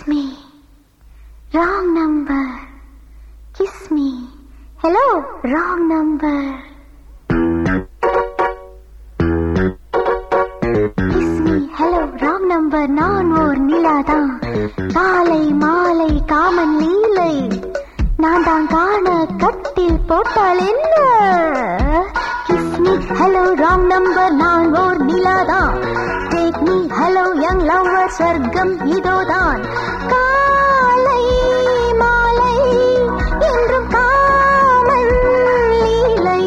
me. Wrong number. Kiss me. Hello, wrong number. Kiss me. Hello, wrong number. நான் ஓர் நிலாதான் காலை மாலை common லீலை நான் தான் காண கட்டில் போட்டால் என்ன kiss me hello wrong number நான் ஓர் நிலாதான் take me hello young lover சொர்க்கம் இதோதான் காலை மாலை என்றும் காமன் லீலை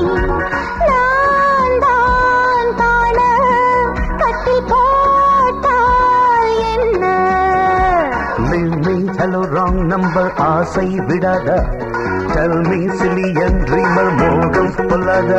நான் தான் காண கட்டில் போட்டால் என்ன Leave me, hello, wrong number, ஆசை விடாத Tell me, silly and dreamer, மோகம் பொல்லாதா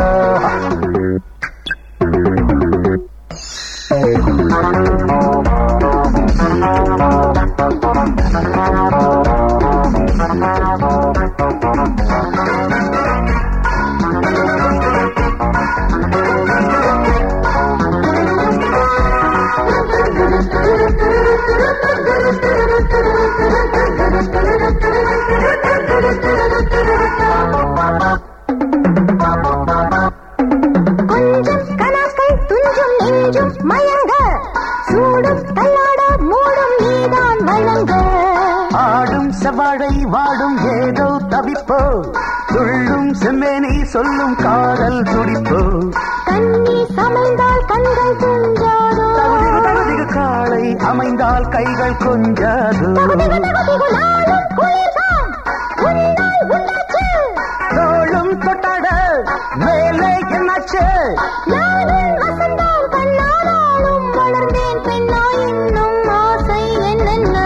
கொஞ்சம் கனாக்கள் துஞ்சும் நெஞ்சும் மயங்க சூடும் தள்ளாட மூடும் நீதான் வழங்க ஆடும் செவ்வாழை வாடும் ஏதோ தவிப்போ துள்ளும் செம்மேனி சொல்லும் காதல் துடிப்போ கண்ணி சமைந்தால் கண்கள் துஞ்சாதோ தகுதிகு தகுதிகு காலை அமைந்தால் கைகள் கொஞ்சாது தகுதிகு தகுதிகு நாளும் குளிர்தான் உன்னால் உண்டாச்சு தோளும் தொட்டாட மேலே என்னாச்சு நானும் வசந்தால் கண்ணானாலும் வளர்ந்தேன் பெண்ணா இன்னும் ஆசை என்னென்ன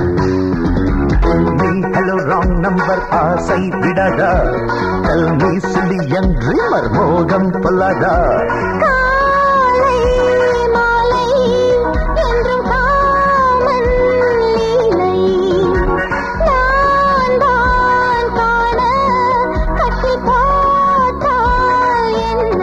நீ ஹலோ ராங் நம்பர் ஆசை விடாதா tell me silly young dreamer மோகம் பொல்லாதா காலை மாலை என்றும் காமன் லீலை நான் தான் காண கட்டி போட்டால் என்ன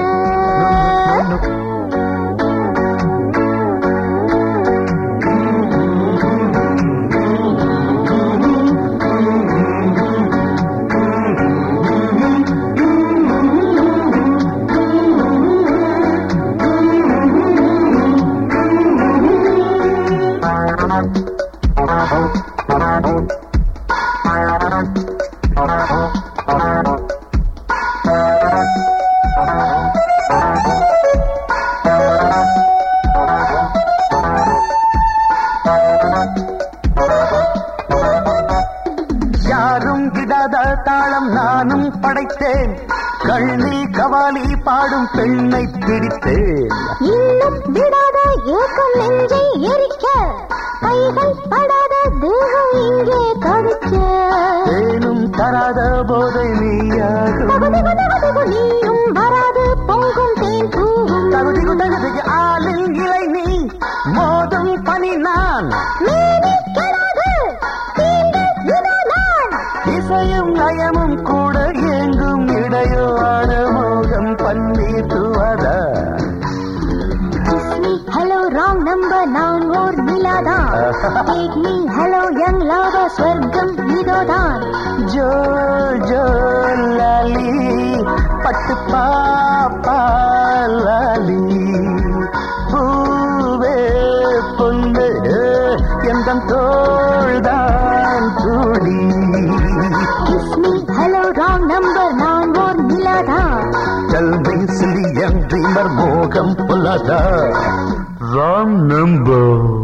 யாரும் விடாத தாளம் நானும் படைத்தேன் கண்ணில் கவாலி பாடும் பெண்ணை பிடித்தேன் இன்னும் விடாத ஏக்கம் நெஞ்சை எரிக்க கைகள் படாத தேகம் இங்கே தவிக்க தேனும் தராத போதை நீயாகும் தகுதிகு தகுதிகு நீயும் வராது பொங்கும் தேன் தூவும் தகுதிகு தகுதிகு ஆளில் இலை நீ மோதும் பனி நான் மேனி கெடாது தீண்டு இதோ நான் இசையும் நயமும் கூட எங்கும் இடையோ ஆடமோகம் பன்னீர் துவதா Kiss me, hello, wrong number, நான் ஓர் நிலாதான் Take me, hello, young lover, சொர்க்கம் இதோதான் ஜோ ஜோ லாலி பட்டு பாப்பா லாலி பூவே பொண்ணு எந்த தோள்தான் தூளி Kiss me, hello, wrong number, நான் ஓர் நிலாதான் செல்வி சிலியன் ட்ரீமர் மோகம் புலதா ராங் நம்பர்